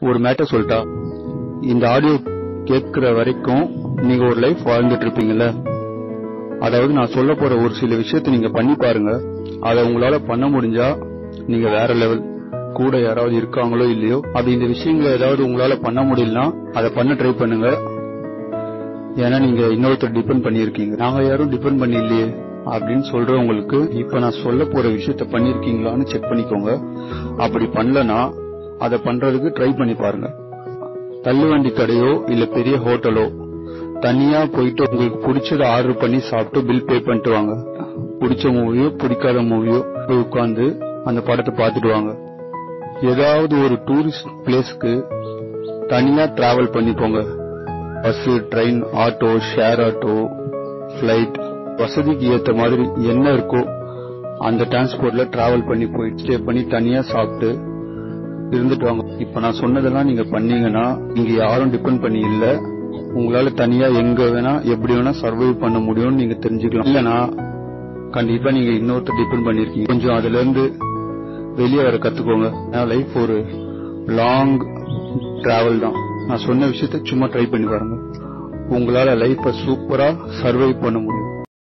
ஒரு மேட்டர் சொல்லிட்டா இந்த ஆடியோ கேட்கிற வரைக்கும் நீங்க ஒரு லைஃப் வாழ்ந்துட்டு இருப்பீங்கல்ல அதாவது நான் சொல்ல போற ஒரு சில விஷயத்தை நீங்க பண்ணி பாருங்க அதை உங்களால பண்ண முடிஞ்சா நீங்க வேற லெவல் கூட யாராவது இருக்காங்களோ இல்லையோ அது இந்த விஷயங்களை ஏதாவது உங்களால பண்ண முடியலனா அதை பண்ண ட்ரை பண்ணுங்க ஏன்னா நீங்க இன்னொருத்தர் டிபெண்ட் பண்ணியிருக்கீங்க நாங்க யாரும் டிபெண்ட் பண்ணி இல்லையே அப்படின்னு சொல்றவங்களுக்கு இப்ப நான் சொல்ல போற விஷயத்த பண்ணிருக்கீங்களான்னு செக் பண்ணிக்கோங்க அப்படி பண்ணலனா அதை பண்றதுக்கு ட்ரை பண்ணி பாருங்க தள்ளுவண்டி கடையோ இல்ல பெரிய ஹோட்டலோ தனியா போயிட்டு உங்களுக்கு பிடிச்சத ஆர்டர் பண்ணி சாப்பிட்டு பில் பே பண்ணிட்டு வாங்க பிடிச்ச மூவியோ பிடிக்காத மூவியோ போய் உட்கார்ந்து அந்த படத்தை பார்த்துட்டு வாங்க ஏதாவது ஒரு டூரிஸ்ட் பிளேஸ்க்கு தனியா டிராவல் பண்ணி போங்க bus train auto share auto flight வசதிக்கு ஏத்த மாதிரி என்ன இருக்கோ அந்த டிரான்ஸ்போர்ட்ல டிராவல் பண்ணி போய் ஸ்டே பண்ணி தனியா சாப்பிட்டு இருந்துட்டு வாங்க இப்ப நான் சொன்னதெல்லாம் நீங்க பண்ணீங்கன்னா நீங்க யாரும் டிபெண்ட் பண்ணி இல்ல உங்களால தனியா எங்க வேணா எப்படி வேணா சர்வைவ் பண்ண முடியும்னு நீங்க தெரிஞ்சுக்கலாம் இல்லனா கண்டிப்பா நீங்க இன்னொருத்தர் டிபெண்ட் பண்ணிருக்கீங்க கொஞ்சம் அதுல இருந்து வெளியே வர கத்துக்கோங்க லைஃப் ஒரு லாங் டிராவல் தான் நான் சொன்ன விஷயத்த சும்மா ட்ரை பண்ணி பாருங்க உங்களால லைஃப சூப்பரா சர்வை பண்ண முடியும்